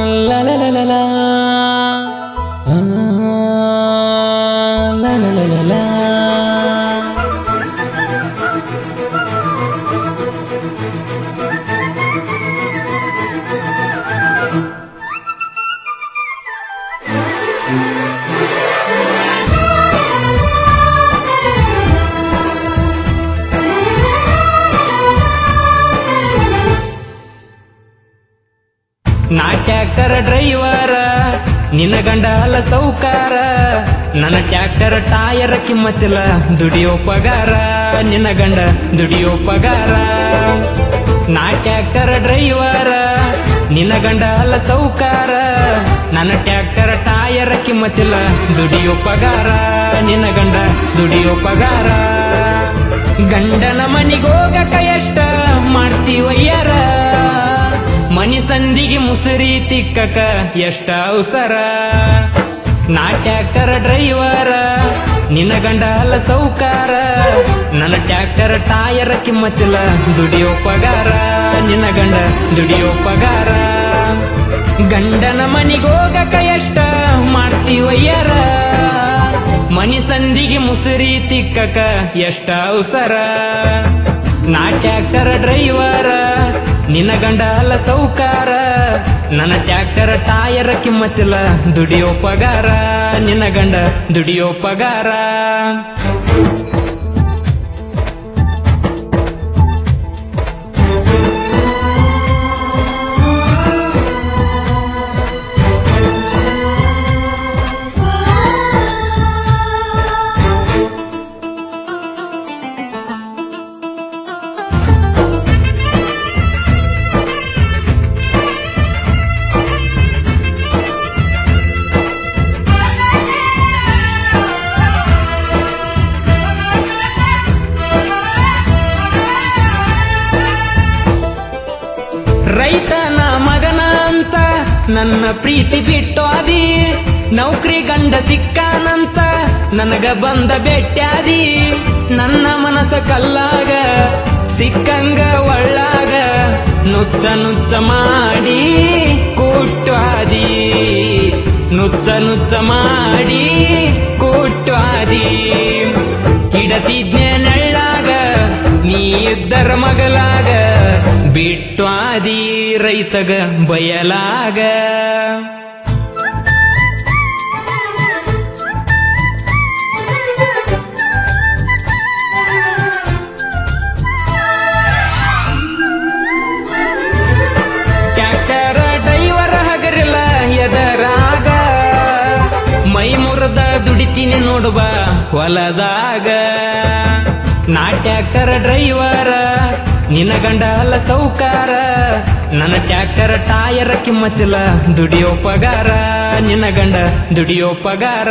La la la la la. Ah, la la la la la. ನಾ tractor driver ನಿನ್ನ ಗಂಡ ಅಲ್ಲ ಸೌಕಾರ ನನ್ನ ಟ್ಯಾಕ್ಟರ್ ಟಾಯರ್ ಕಿಮ್ಮತ್ತಿಲ್ಲ ದುಡಿಯೋ ಪಗಾರ ನಿನ್ನ ಗಂಡ ದುಡಿಯೋ ಪಗಾರ ನಾ ಟ್ಯಾಕ್ಟರ್ ಡ್ರೈವರ ನಿನ್ನ ಗಂಡ ಅಲ್ಲ ಸೌಕಾರ ನನ್ನ ಟ್ಯಾಕ್ಟರ್ ಟಾಯರ್ ಕಿಮ್ಮತ್ತಿಲ್ಲ ದುಡಿಯೋ ಪಗಾರ ನಿನ್ನ ಗಂಡ ದುಡಿಯೋ ಪಗಾರ ಗಂಡನ ಮನಿಗೋಗಕ ಎಷ್ಟ ಮಾಡ್ತೀವಯ್ಯರ ಮನಿ ಸಂದಿಗೆ ಮುಸುರಿ ತಿಕ್ಕಕ ಎಷ್ಟ ಅವಸರ ನಾ ಟ್ಯಾಕ್ಟರ್ ಡ್ರೈವರ ನಿನ್ನ ಗಂಡ ಅಲ್ಲ ಸೌಕಾರ ನನ್ನ ಟ್ಯಾಕ್ಟರ್ ಟಾಯರ್ ಕಿಮ್ಮತ್ತಿಲ್ಲ ದುಡಿಯೋ ಪಗಾರ ನಿನ್ನ ಗಂಡ ದುಡಿಯೋ ಪಗಾರ ಗಂಡನ ಮನಿಗೋಗಕ ಎಷ್ಟ ಮಾಡ್ತೀವಯ್ಯರ ಮನಿ ಸಂದಿಗೆ ಮುಸುರಿ ತಿಕ್ಕಕ ಎಷ್ಟ ಅವಸರ ನಾ ಟ್ಯಾಕ್ಟರ್ ಡ್ರೈವರ ನಿನ್ನ ಗಂಡ ಅಲ್ಲ ಸೌಕಾರ ನನ್ನ ಟ್ಯಾಕ್ಟರ್ ಟಾಯರ್ ಕಿಮ್ಮತ್ತಿಲ್ಲ ದುಡಿಯೋ ಪಗಾರ ನಿನ್ನ ಗಂಡ ದುಡಿಯೋ ಪಗಾರ ರೈತನ ಮಗನ ಅಂತ ನನ್ನ ಪ್ರೀತಿ ಬಿಟ್ಟು ಅದಿ ನೌಕರಿ ಗಂಡ ಸಿಕ್ಕಾನಂತ ನನಗ ಬಂದ ಬೆಟ್ಟ್ಯಾದಿ ನನ್ನ ಮನಸ ಕಲ್ಲಾಗ ಸಿಕ್ಕಂಗ ಒಳ್ಳಾಗ ನುಚ್ಚ ನುಚ್ಚ ಮಾಡಿ ಕೂಟ್ವಾದಿ ನುಚ್ಚ ನುಚ್ಚ ಮಾಡಿ ಕೂಟ್ವಾದಿ ಇಡತಿದ್ನೆ ನೆಳ್ಳಾಗ ನೀ ಇದ್ದರ ಮಗಲಾಗ ಬಿಟ್ಟು ಆದಿ ರೈತಗ ಬಯಲಾಗ ಟ್ಯಾಕ್ಟರ್ ಡ್ರೈವರ್ ಹಗರಿಲ್ಲ ಎದರಾಗ ಮೈ ಮುರದ ದುಡಿತೀನಿ ನೋಡುವ ಹೊಲದಾಗ ನಾ ಟ್ಯಾಕ್ಟರ್ ಡ್ರೈವರ ನಿನ್ನ ಗಂಡ ಅಲ್ಲ ಸೌಕಾರ ನನ್ನ ಟ್ಯಾಕ್ಟರ್ ಟಾಯರ್ ಕಿಮ್ಮತ್ತಿಲ್ಲ ದುಡಿಯೋ ಪಗಾರ ನಿನ್ನ ಗಂಡ ದುಡಿಯೋ ಪಗಾರ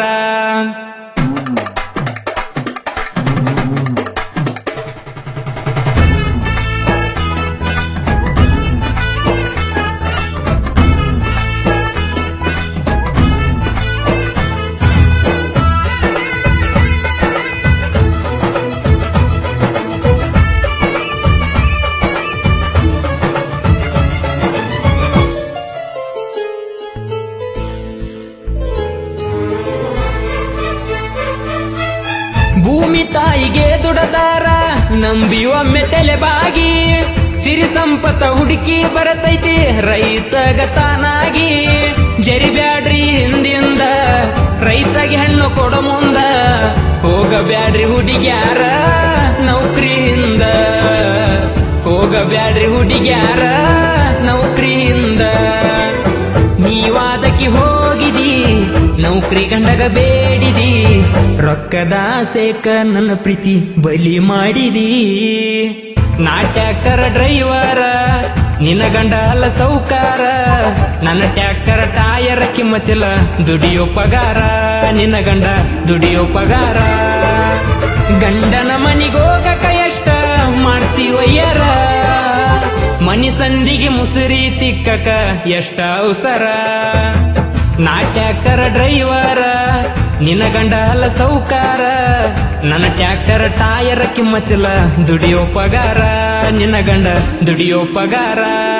ಭೂಮಿ ತಾಯಿಗೆ ದುಡದಾರ ನಂಬಿ ಒಮ್ಮೆ ತಲೆಬಾಗಿ ಸಿರಿ ಸಂಪತ್ತ ಹುಡುಕಿ ಬರತೈತಿ ರೈತಗ ತಾನಾಗಿ ಜರಿಬ್ಯಾಡ್ರಿ ಹಿಂದಿಂದ ರೈತಗೆ ಹೆಣ್ಣು ಕೊಡ ಮುಂದ ಹೋಗಬ್ಯಾಡ್ರಿ ಹುಡುಗ್ಯಾರ ನೌಕರಿಯಿಂದ ಹೋಗಬ್ಯಾಡ್ರಿ ಹುಡುಗ್ಯಾರ ನೌಕರಿಯಿಂದ ನೀವಾದಕಿ ಹೋಗಿದಿ ನೌಕರಿ ಗಂಡಗ ಬೇಡಿದಿ ರೊಕ್ಕದ ಆಸೆಕ ನನ್ನ ಪ್ರೀತಿ ಬಲಿ ಮಾಡಿದಿ ನಾ ಟ್ಯಾಕ್ಟರ್ ಡ್ರೈವರ ನಿನ್ನ ಗಂಡ ಅಲ್ಲ ಸೌಕಾರ ನನ್ನ ಟ್ಯಾಕ್ಟರ್ ಟಾಯರ್ ಕಿಮ್ಮತ್ತಿಲ್ಲ ದುಡಿಯೋ ಪಗಾರ ನಿನ್ನ ಗಂಡ ದುಡಿಯೋ ಪಗಾರ ಗಂಡನ ಮನಿಗೋಗಕ ಎಷ್ಟ ಮಾಡ್ತೀವಯ್ಯರ ಮನಿ ಸಂದಿಗೆ ಮುಸುರಿ ತಿಕ್ಕಕ ಎಷ್ಟ ಅವಸರ ನಾ ಟ್ಯಾಕ್ಟರ್ ಡ್ರೈವರ ನಿನ್ನ ಗಂಡ ಅಲ್ಲ ಸೌಕಾರ ನನ್ನ ಟ್ಯಾಕ್ಟರ್ ಟಾಯರ್ ಕಿಮ್ಮತ್ತಿಲ್ಲ ದುಡಿಯೋ ಪಗಾರ ನಿನ್ನ ಗಂಡ ದುಡಿಯೋ ಪಗಾರ